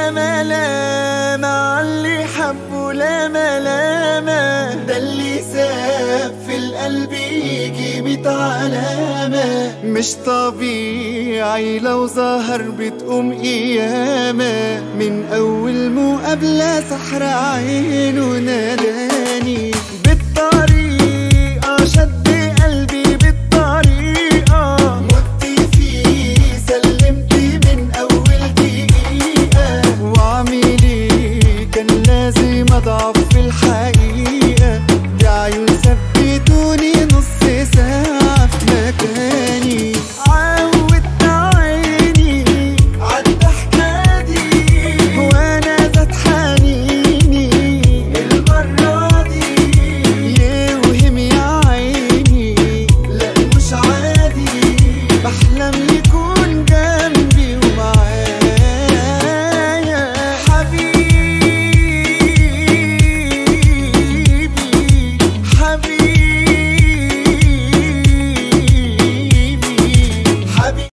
ياما لاما عاللي حبه لاما لاما ده اللي ساب في القلب يجي ميت علامة مش طبيعي لو ظهر بتقوم قيامة من أول مقابلة سحر عينه ناداني